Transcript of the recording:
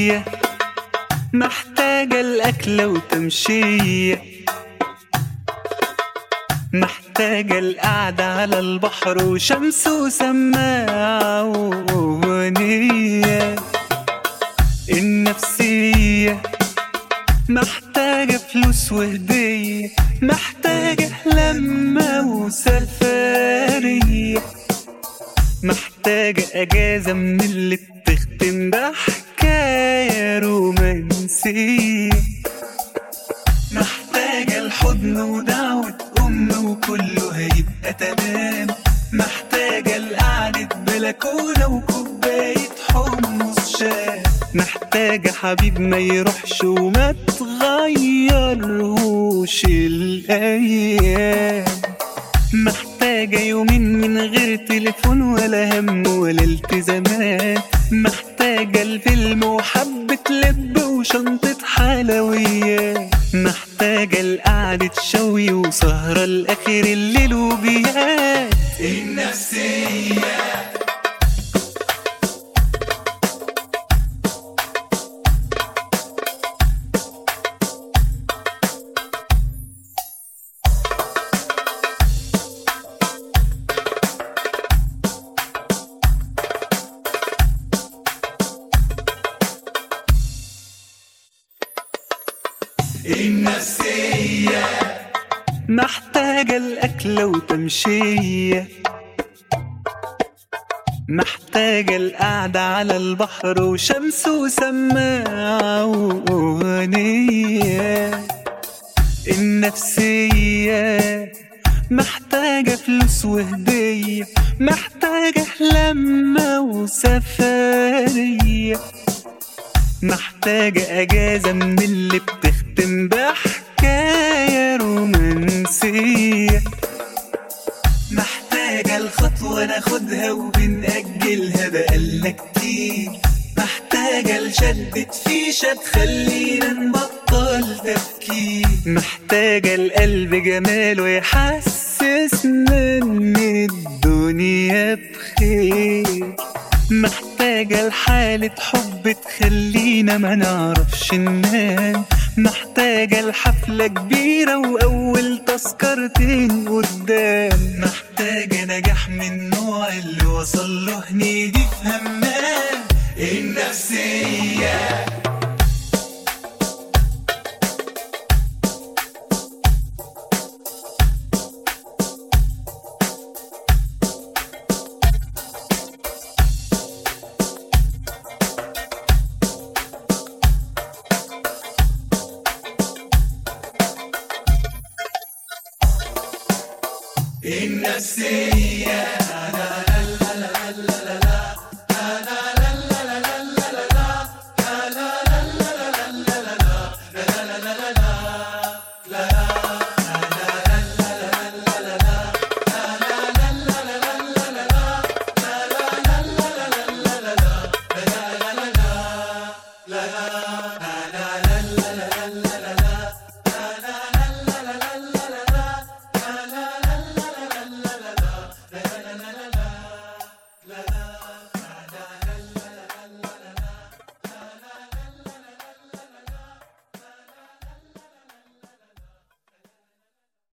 النفسية محتاجة الأكلة وتمشية محتاجة القعدة على البحر وشمس وسماعة وأغنية النفسية محتاجة فلوس وهدية محتاجة لمة وسفرية محتاجة أجازة من اللي بتختم بحكاية رومانسية محتاجة الحضن ودعوة أم وكله هيبقى تمام محتاجة القعدة بلكونة وكوباية حمص شاي محتاجة حبيب ما يروحش وما تغيرهوش الأيام محتاجة يومين من غير تليفون ولا هم ولا التزامات محتاجة الفيلم وحبة لب وشنطة حلويات محتاجة القعدة شوي وسهرة لآخر الليل وبيات النفسية النفسية محتاجة الأكلة وتمشية محتاجة القعدة على البحر وشمس وسماعة وأغنية النفسية محتاجة فلوس وهدية محتاجة لمة وسفرية محتاجة أجازة من اللي بتختم بحكاية رومانسية محتاجة الخطوة ناخدها وبنأجلها بقالنا كتير محتاجة لشدة فيشة تخلينا نبطل تفكير محتاجة القلب جماله يحسسنا إن الدنيا بخير محتاجة لحالة حب تخلينا ما نعرفش ننام محتاجة لحفلة كبيرة وأول تذكرتين قدام محتاجة نجاح من النوع اللي وصل له هنيدي في همام النفسية النفسية